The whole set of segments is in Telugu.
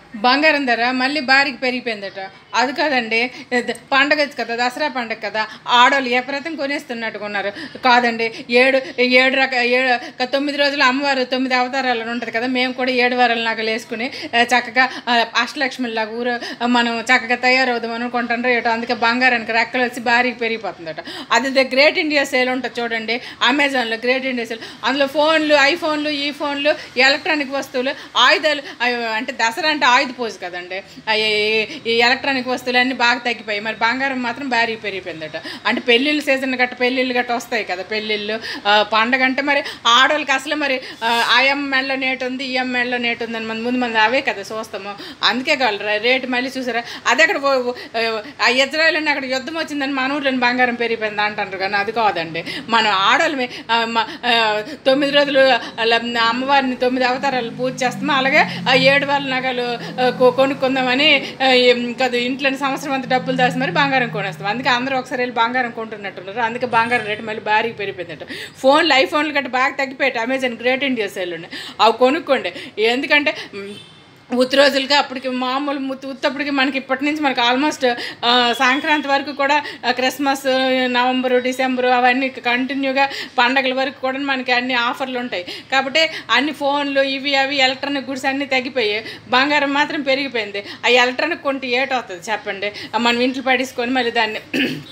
బంగారం ధర మళ్ళీ భారీకి పెరిగిపోయిందట అది కాదండి ఇది పండగ కదా దసరా పండగ కదా ఆడవాళ్ళు ఎప్రతం కొనేస్తున్నట్టుగా ఉన్నారు కాదండి ఏడు ఏడు రక ఏడు ఒక తొమ్మిది రోజులు అమ్మవారు తొమ్మిది అవతారాలు ఉంటుంది కదా మేము కూడా ఏడు వారాల నగలు వేసుకుని ఆ, చక్కగా ఆ, అష్టలక్ష్మిలాగా ఊరు మనం చక్కగా తయారవుదాం అనుకుంటుండ్రు ఏటో అందుకే బంగారానికి రెక్కలు వచ్చి భారీకి పెరిగిపోతుందట అది ద గ్రేట్ ఇండియా సేల్ ఉంటుంది చూడండి అమెజాన్లో గ్రేట్ ఇండియా సేల్ అందులో ఫోన్లు ఐఫోన్లు ఈ ఫోన్లు ఎలక్ట్రానిక్ వస్తువులు ఆయుధాలు అవి అంటే దసరా అంటే ఆయుధ పూజ కదండి అవి ఈ ఎలక్ట్రానిక్ వస్తువులు అన్నీ బాగా తగ్గిపోయాయి మరి బంగారం మాత్రం భారీ పెరిగిపోయిందట అంటే పెళ్ళిళ్ళు సీజన్ గట్ట పెళ్ళిళ్ళు గట్ట వస్తాయి కదా పెళ్ళిళ్ళు ఆ, పండగ అంటే మరి ఆడవాళ్ళకి అసలు మరి ఆ, ఆ ఎం మెళ్ళ నేటు ఉంది ఈ ఎం మెళ్ళ నేటు ఉంది అని మన ముందు మంది అవే కదా చూస్తాము అందుకే కావాలి రేటు మళ్ళీ చూసారా అది అక్కడ ఓ- ఓ- ఆ ఇజ్రాయల్ అని అక్కడ యుద్ధం వచ్చిందని మన ఊర్లోని బంగారం పెరిగిపోయింది అంటారు కానీ అది కాదండి మనం ఆడవాళ్ళమే ఆ, మ- ఆ, తొమ్మిది రోజులు అలా అమ్మవారిని తొమ్మిది అవతారాలు పూజ చేస్తాము అలాగే ఆ ఏడు వాళ్ళ నగలు ఆ, కొ- కొనుక్కుందామని ఆ, ఏం కాదు ఇంట్లో సంవత్సరం అంతా డబ్బులు దాచి మరి బంగారం కొనేస్తాం అందుకే అందరూ ఒకసారి వెళ్ళి బంగారం కొంటున్నట్టున్నారు అందుకే బంగారం రేటు మళ్ళీ భారీగా పెరిగిపోయిందట ఫోన్లు ఐఫోన్లు గట్రా బాగా తగ్గిపోయాయి అమెజాన్ గ్రేట్ ఇండియా సేల్ ఉన్నాయి అవి కొనుక్కోండి ఎందుకంటే మ్, ఉత్తి రోజులుగా అప్పటికి మామూలు ముత్తు ఉత్తప్పటికి మనకి ఇప్పటి నుంచి మనకి ఆల్మోస్ట్ ఆ, సంక్రాంతి వరకు కూడా ఆ, క్రిస్మస్ నవంబరు డిసెంబరు అవన్నీ కంటిన్యూగా పండగల వరకు కూడా మనకి అన్ని ఆఫర్లు ఉంటాయి కాబట్టి అన్ని ఫోన్లు ఇవి అవి ఎలక్ట్రానిక్ గుడ్స్ అన్నీ తగ్గిపోయాయి బంగారం మాత్రం పెరిగిపోయింది ఆ ఎలక్ట్రానిక్ కొంటే ఏట అవుతుంది చెప్పండి ఆ, మనం ఇంట్లో పడేసుకొని మళ్ళీ దాన్ని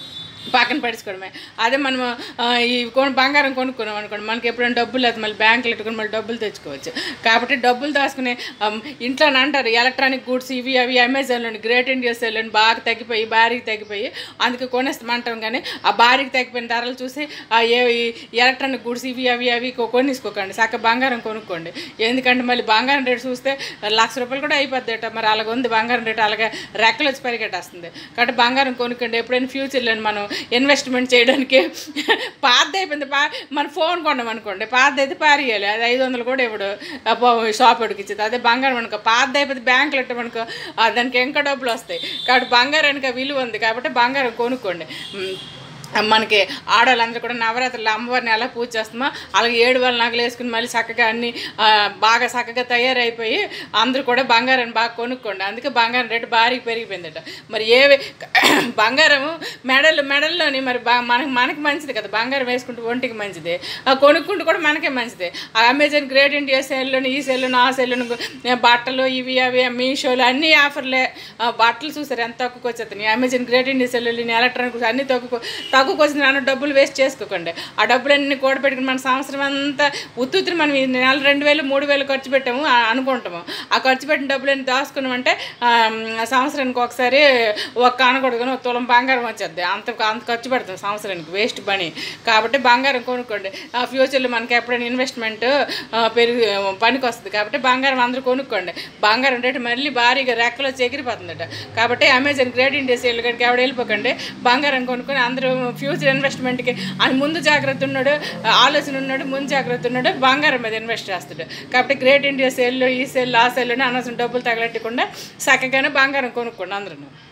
పక్కన పడుచుకోవడమే అదే మనం ఆ, ఈ కొను బంగారం కొనుక్కున్నాం అనుకోండి మనకి ఎప్పుడైనా డబ్బులు లేదు మళ్ళీ బ్యాంకులు పెట్టుకుని మళ్ళీ డబ్బులు తెచ్చుకోవచ్చు కాబట్టి డబ్బులు దాచుకునే ఆమ్, ఇంట్లో అంటారు ఎలక్ట్రానిక్ గూడ్స్ ఇవి అవి అమెజాన్లోని గ్రేట్ ఇండియా సెల్లోని బాగా తగ్గిపోయి భారీకి తగ్గిపోయి అందుకే కొనేస్తామంటాం కానీ ఆ భారీకి తగ్గిపోయిన ధరలు చూసి ఆ ఏ ఈ ఎలక్ట్రానిక్ గూడ్స్ ఇవి అవి అవి కొ- కొనేసుకోకండి చక్క బంగారం కొనుక్కోండి ఎందుకంటే మళ్ళీ బంగారం రేటు చూస్తే లక్ష రూపాయలు కూడా అయిపోద్దట మరి అలాగ ఉంది బంగారం రేటు అలాగే రెక్కలు వచ్చి పరిగెట్టేస్తుంది కాబట్టి బంగారం కొనుక్కోండి ఎప్పుడైనా ఫ్యూచర్లో మనం ఇన్వెస్ట్మెంట్ చేయడానికి పాత అయిపోయింది పా మన ఫోన్ కొన్నాం అనుకోండి పాత అయితే పారేయాలి అది ఐదు వందలు కూడా ఇవ్వడు షాప్ వాడికి ఇచ్చేది అదే బంగారం అనుకో పాత అయిపోతే బ్యాంకులు పెట్టమనుకో ఆ, దానికి ఇంకా డబ్బులు వస్తాయి కాబట్టి బంగారానికి ఆ విలువ ఉంది కాబట్టి బంగారం కొనుక్కోండి ఉమ్, మనకి ఆడవాళ్ళందరూ కూడా నవరాత్రులు అమ్మవారిని ఎలా పూజ చేస్తామో అలాగే ఏడు వాళ్ళ నగలు వేసుకుని మళ్ళీ చక్కగా అన్ని ఆ, బాగా చక్కగా తయారైపోయి అందరూ కూడా బంగారాన్ని బాగా కొనుక్కోండి అందుకే బంగారం రేటు భారీగా పెరిగిపోయిందట మరి ఏ బంగారము మెడల్ మెడల్లోని మరి బా మనకి మనకి మంచిది కదా బంగారం వేసుకుంటే ఒంటికి మంచిది ఆ కొనుక్కుంటూ కూడా మనకే మంచిది ఆ అమెజాన్ గ్రేట్ ఇండియా సేల్లోని ఈ సేల్లోని ఆ సేల్లోని బట్టలు ఇవి అవి మీషోలు అన్ని ఆఫర్లే ఆ, బట్టలు చూసారు ఎంత తక్కువకి వచ్చేస్తాయి Amazon great India sale electronic అన్ని తక్కువ తక్కువకి వచ్చిన నాన్న డబ్బులు వేస్ట్ చేసుకోకండి ఆ డబ్బులన్నీ కూడబెట్టుకుని మన సంవత్సరం అంతా ఉత్తుత్తుని మనం ఈ నెల రెండు వేలు మూడు వేలు ఖర్చు పెట్టాము ఆ, అనుకుంటాము ఆ ఖర్చు పెట్టిన డబ్బులన్నీ దాచుకున్నామంటే ఆ, ఆ సంవత్సరానికి ఒకసారి ఒక అనకూడదు ఒక తులం బంగారం వచ్చేద్ది అంత అంత ఖర్చు పెడతాం సంవత్సరానికి వేస్ట్ పని కాబట్టి బంగారం కొనుక్కోండి ఆ ఫ్యూచర్లో మనకి ఎప్పుడైనా ఇన్వెస్ట్మెంట్ పెరిగి పనికి వస్తుంది కాబట్టి బంగారం అందరూ కొనుక్కోండి బంగారం రేటు మళ్ళీ భారీగా రెక్కలో ఎగిరిపోతుందట కాబట్టి అమెజాన్ గ్రేట్ ఇండియా సేల్ గడికి ఎవడ వెళ్ళిపోకండి బంగారం కొనుక్కొని అందరూ ఫ్యూచర్ ఇన్వెస్ట్మెంట్కి అని ముందు జాగ్రత్త ఉన్నాడు ఆలోచన ఉన్నాడు ముందు జాగ్రత్త ఉన్నాడు బంగారం మీద ఇన్వెస్ట్ చేస్తాడు కాబట్టి గ్రేట్ ఇండియా సేల్లో ఈ సేల్ ఆ సేల్లోనే అనవసరం డబ్బులు తగలెట్టకుండా చక్కగానే బంగారం కొనుక్కోండి అందరూ